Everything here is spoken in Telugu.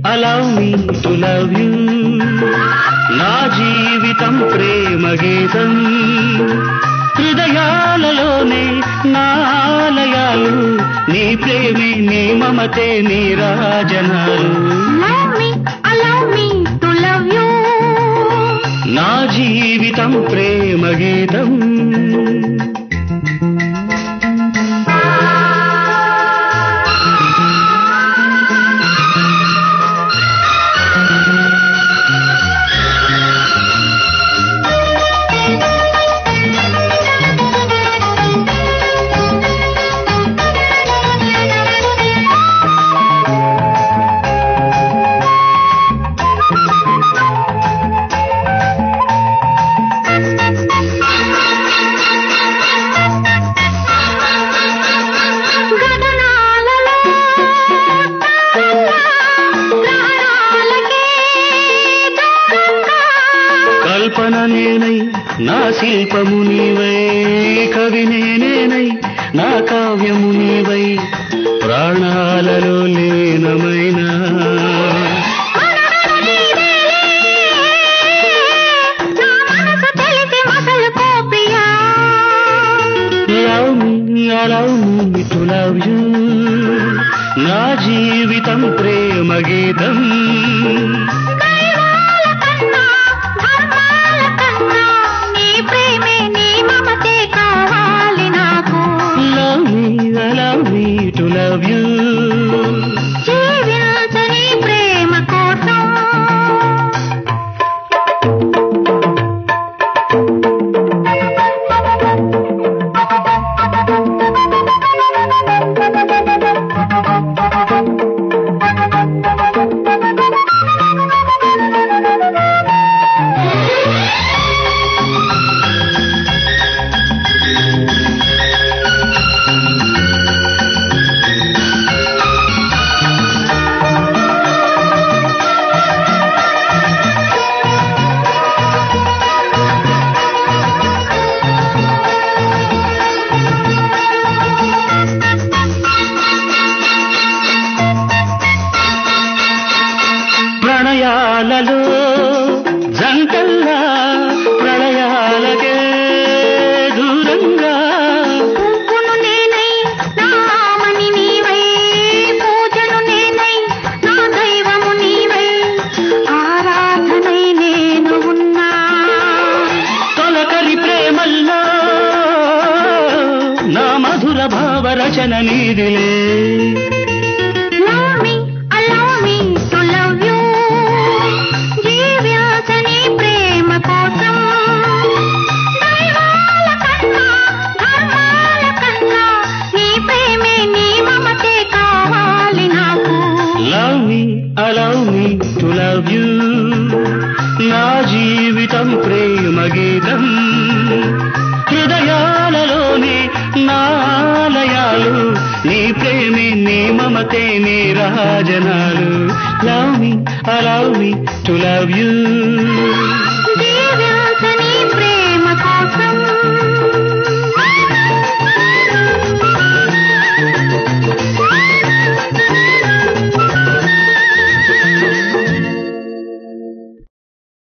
allow me to love you నా జీవితం ప్రేమ గీతం హృదయాలలోనే నా ఆలయాలు నీ ప్రేమే నీ మమతే నీ రాజనాలు Love me, allow me to love you. నా జీవితం ప్రేమ గీతం గగనాలలో ప్రాణాలకే దూరంగా కల్పన నేనై నా శిల్పము నీవై కవి నేనేనై నా కావ్యము నీవై ప్రాణాలలో లీనమైనా మననను నీవేలే. నా మనసు తెలిసి మసలుకో ప్రియా. Love me allow me to love you నా జీవితం ప్రేమ గీతం దైవాల కన్నా, ధర్మాల కన్నా నీ ప్రేమే నీ మమతే కావాలి నాకు love me allow me to love you జీవించని ప్రేమ కోసం ప్రణయాలలో జంటల్లా ప్రళయాలకే దూరంగా పువ్వును నేనై నా ఆమని నీవై పూజను నేనై నా దైవము నీవై ఆరాధనై నేను ఉన్నా తొలకరి ప్రేమల్లో నా మధుర భావ రచన నీదిలే Love me, allow me to love you. జీవ్యాసని ప్రేమ కోసం దైవాల కన్నా ధర్మాల కన్నా నీ ప్రేమే నీ మమతే కావాలి నాకు love me allow me to love you నా జీవితం ప్రేమ గీతం హృదయాలలోని నా ఆలయాలు నీ ప్రేమి నీ మమతే నీ రాజనాలు love me allow me to love you